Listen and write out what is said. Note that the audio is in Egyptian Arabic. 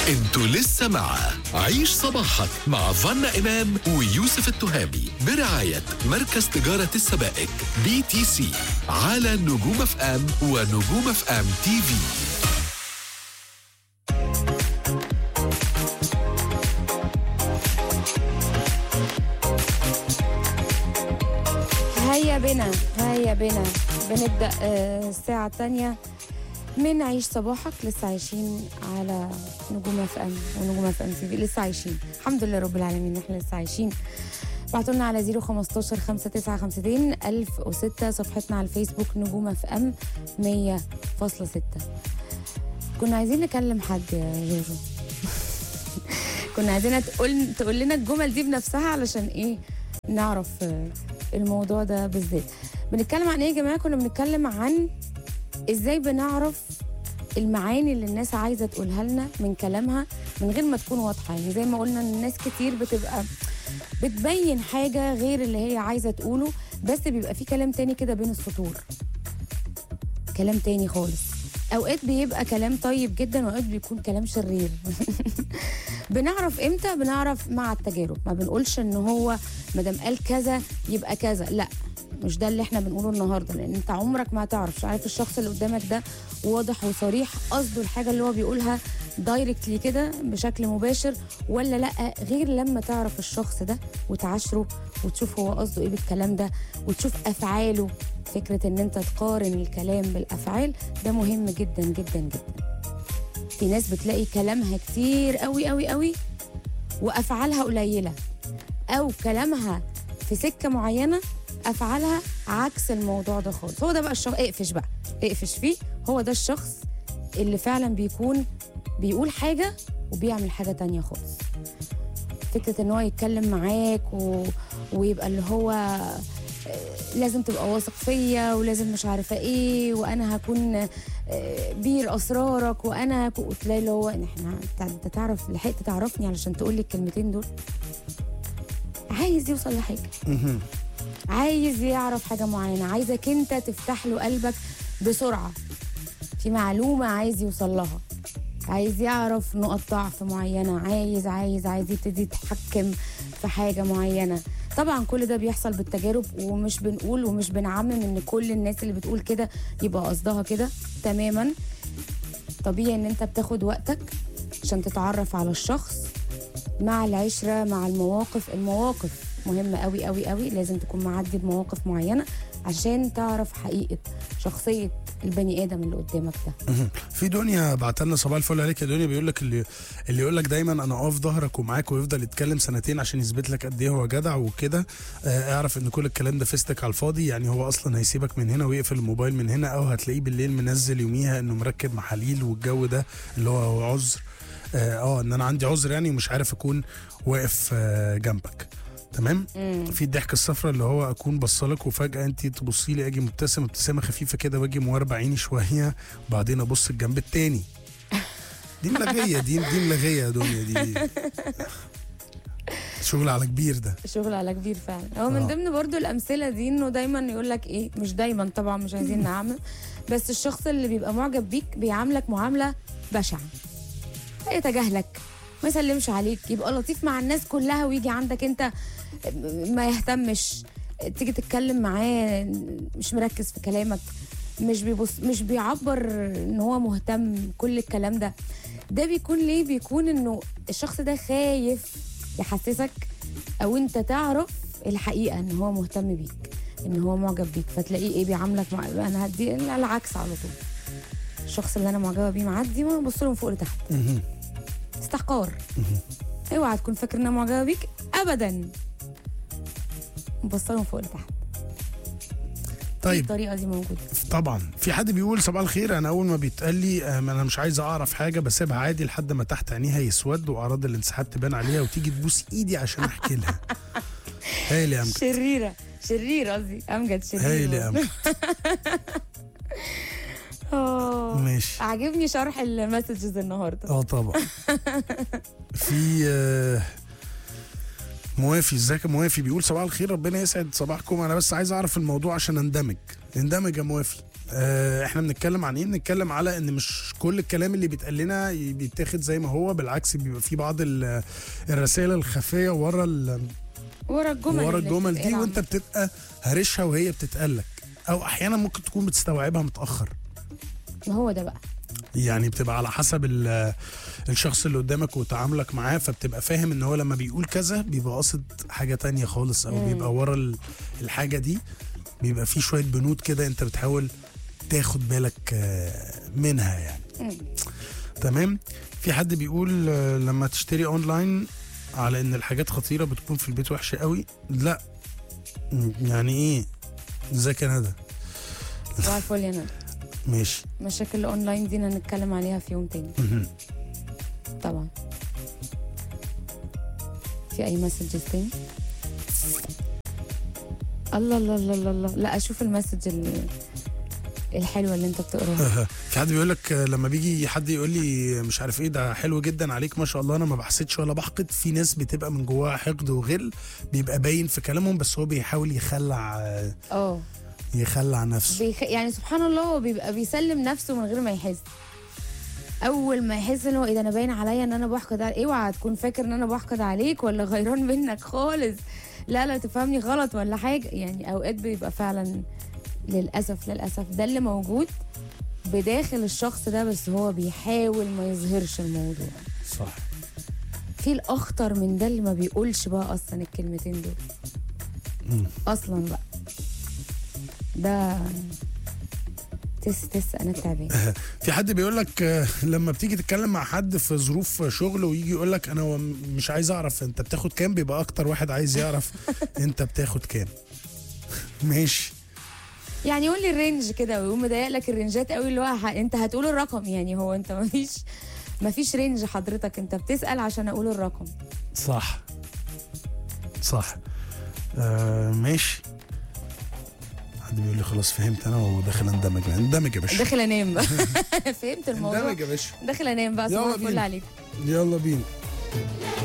انتوا لسه مع عيش صباحك مع فنا إمام ويوسف التهامي برعاية مركز تجارة السبائك بي تي سي على نجوم اف ام ونجوم اف ام تي في هيا بنا هيا بنا بنبدأ آه، الساعة الثانية من عيش صباحك لسه عايشين على نجوم اف ام ونجوم اف ام تي في لسه عايشين الحمد لله رب العالمين ان احنا لسه عايشين بعتوا لنا على 015 5952 1006 صفحتنا على الفيسبوك نجوم اف ام 100.6 كنا عايزين نكلم حد يا جوجو كنا عايزينها تقول تقول لنا الجمل دي بنفسها علشان ايه نعرف آه، الموضوع ده بالذات بنتكلم عن ايه يا جماعه كنا بنتكلم عن ازاي بنعرف المعاني اللي الناس عايزه تقولها لنا من كلامها من غير ما تكون واضحه يعني زي ما قلنا ان الناس كتير بتبقى بتبين حاجه غير اللي هي عايزه تقوله بس بيبقى في كلام تاني كده بين السطور كلام تاني خالص اوقات بيبقى كلام طيب جدا واوقات بيكون كلام شرير بنعرف امتى بنعرف مع التجارب ما بنقولش ان هو ما دام قال كذا يبقى كذا لا مش ده اللي احنا بنقوله النهارده لان انت عمرك ما هتعرف مش عارف الشخص اللي قدامك ده واضح وصريح قصده الحاجه اللي هو بيقولها دايركتلي كده بشكل مباشر ولا لا غير لما تعرف الشخص ده وتعاشره وتشوف هو قصده ايه بالكلام ده وتشوف افعاله فكره ان انت تقارن الكلام بالافعال ده مهم جدا جدا جدا في ناس بتلاقي كلامها كتير قوي قوي قوي وافعالها قليله او كلامها في سكه معينه افعالها عكس الموضوع ده خالص هو ده بقى الشخص اقفش بقى اقفش فيه هو ده الشخص اللي فعلا بيكون بيقول حاجه وبيعمل حاجه تانية خالص فكره ان هو يتكلم معاك و... ويبقى اللي هو آه، لازم تبقى واثق فيا ولازم مش عارفه ايه وانا هكون آه، بير اسرارك وانا هكون- وتلاقي اللي هو إن احنا أنت- انت تعرف لحقت تعرفني علشان تقول لي الكلمتين دول عايز يوصل لحاجه عايز يعرف حاجه معينه عايزك انت تفتح له قلبك بسرعه في معلومه عايز يوصل لها عايز يعرف نقط ضعف معينه عايز عايز عايز يبتدي يتحكم في حاجه معينه طبعا كل ده بيحصل بالتجارب ومش بنقول ومش بنعمم ان كل الناس اللي بتقول كده يبقى قصدها كده تماما طبيعي ان انت بتاخد وقتك عشان تتعرف على الشخص مع العشره مع المواقف المواقف مهمه قوي قوي قوي لازم تكون معدي بمواقف معينه عشان تعرف حقيقه شخصيه البني ادم اللي قدامك ده في دنيا بعت لنا صباح الفل عليك يا دنيا بيقول لك اللي اللي يقول لك دايما انا اقف ظهرك ومعاك ويفضل يتكلم سنتين عشان يثبت لك قد ايه هو جدع وكده آه، اعرف ان كل الكلام ده فيستك على الفاضي يعني هو اصلا هيسيبك من هنا ويقفل الموبايل من هنا او هتلاقيه بالليل منزل يوميها انه مركب محاليل والجو ده اللي هو هو عذر اه آه، ان انا عندي عذر يعني ومش عارف اكون واقف آه، جنبك تمام في الضحك الصفراء اللي هو اكون بصلك وفجاه انت تبصي لي اجي مبتسم ابتسامه خفيفه كده واجي مواربه عيني شويه وبعدين ابص الجنب التاني دي ملغيه دي دي ملغيه يا دنيا دي شغل على كبير ده شغل على كبير فعلا هو من آه. ضمن برضو الامثله دي انه دايما يقول لك ايه مش دايما طبعا مش عايزين نعمم بس الشخص اللي بيبقى معجب بيك بيعاملك معامله بشعه يتجاهلك ما يسلمش عليك يبقى لطيف مع الناس كلها ويجي عندك انت ما يهتمش تيجي تتكلم معاه مش مركز في كلامك مش بيبص مش بيعبر ان هو مهتم كل الكلام ده ده بيكون ليه بيكون انه الشخص ده خايف يحسسك او انت تعرف الحقيقه ان هو مهتم بيك ان هو معجب بيك فتلاقيه ايه بيعاملك مع انا هدي العكس على طول الشخص اللي انا معجبه بيه معدي ما ببص له من فوق لتحت مهم. استحقار اوعى تكون فاكر ان انا معجبه بيك ابدا ببص له من فوق لتحت طيب الطريقه دي موجوده طبعا في حد بيقول صباح الخير انا اول ما بيتقال لي آه، ما انا مش عايز اعرف حاجه بسيبها عادي لحد ما تحت عينيها يسود واعراض الانسحاب تبان عليها وتيجي تبوس ايدي عشان احكي لها هايل يا امجد شريره شرير قصدي امجد شرير هايل يا امجد آه. ماشي عاجبني شرح المسجز النهارده اه طبعا في آه، موافي ازيك يا موافي بيقول صباح الخير ربنا يسعد صباحكم انا بس عايز اعرف الموضوع عشان اندمج اندمج يا موافي آه احنا بنتكلم عن ايه بنتكلم على ان مش كل الكلام اللي بيتقال لنا بيتاخد زي ما هو بالعكس بيبقى في بعض ال- الرسائل الخفيه ورا ال- ورا الجمل ورا اللي الجمل دي بتتقال وانت عامة. بتبقى هارشها وهي بتتقال لك او احيانا ممكن تكون بتستوعبها متاخر ما هو ده بقى يعني بتبقى على حسب ال- الشخص اللي قدامك وتعاملك معاه فبتبقى فاهم ان هو لما بيقول كذا بيبقى قاصد حاجة تانية خالص او مم. بيبقى ورا ال- الحاجة دي بيبقى في شوية بنود كده انت بتحاول تاخد بالك آه، منها يعني مم. تمام في حد بيقول آه، لما تشتري اونلاين على ان الحاجات خطيرة بتكون في البيت وحشة قوي لا م، يعني ايه ازيك يا ندى صباح الفل يا ندى ماشي مشاكل الاونلاين دي نتكلم عليها في يوم تاني مهم. طبعا في اي مسجز تاني الله الله الله الله الله لا اشوف المسج ال- الحلوه اللي انت بتقراها في حد بيقول لك لما بيجي حد يقول لي مش عارف ايه ده حلو جدا عليك ما شاء الله انا ما بحسدش ولا بحقد في ناس بتبقى من جواها حقد وغل بيبقى باين في كلامهم بس هو بيحاول يخلع اه يخلع نفسه بيخ... يعني سبحان الله هو بيبقى بيسلم نفسه من غير ما يحس اول ما يحس ان هو ايه ده انا باين عليا ان انا بحقد عليك اوعى تكون فاكر ان انا بحقد عليك ولا غيران منك خالص لا لا تفهمني غلط ولا حاجه يعني اوقات بيبقى فعلا للاسف للاسف ده اللي موجود بداخل الشخص ده بس هو بيحاول ما يظهرش الموضوع صح في الاخطر من ده اللي ما بيقولش بقى اصلا الكلمتين دول مم. اصلا بقى ده تس تس انا تعبان في حد بيقول لك آه، لما بتيجي تتكلم مع حد في ظروف شغل ويجي يقول لك انا و- مش عايز اعرف انت بتاخد كام بيبقى اكتر واحد عايز يعرف انت بتاخد كام ماشي يعني قول لي الرينج كده ويقوم مضايق لك الرينجات قوي اللي هو ح- انت هتقول الرقم يعني هو انت مفيش مفيش رينج حضرتك انت بتسال عشان اقول الرقم صح صح آه ماشي حد بيقول لي خلاص فهمت انا وداخل اندمج اندمج يا باشا داخل انام بقى فهمت الموضوع اندمج يا باشا داخل انام بقى يلا صباح الفل بينا. عليك يلا بينا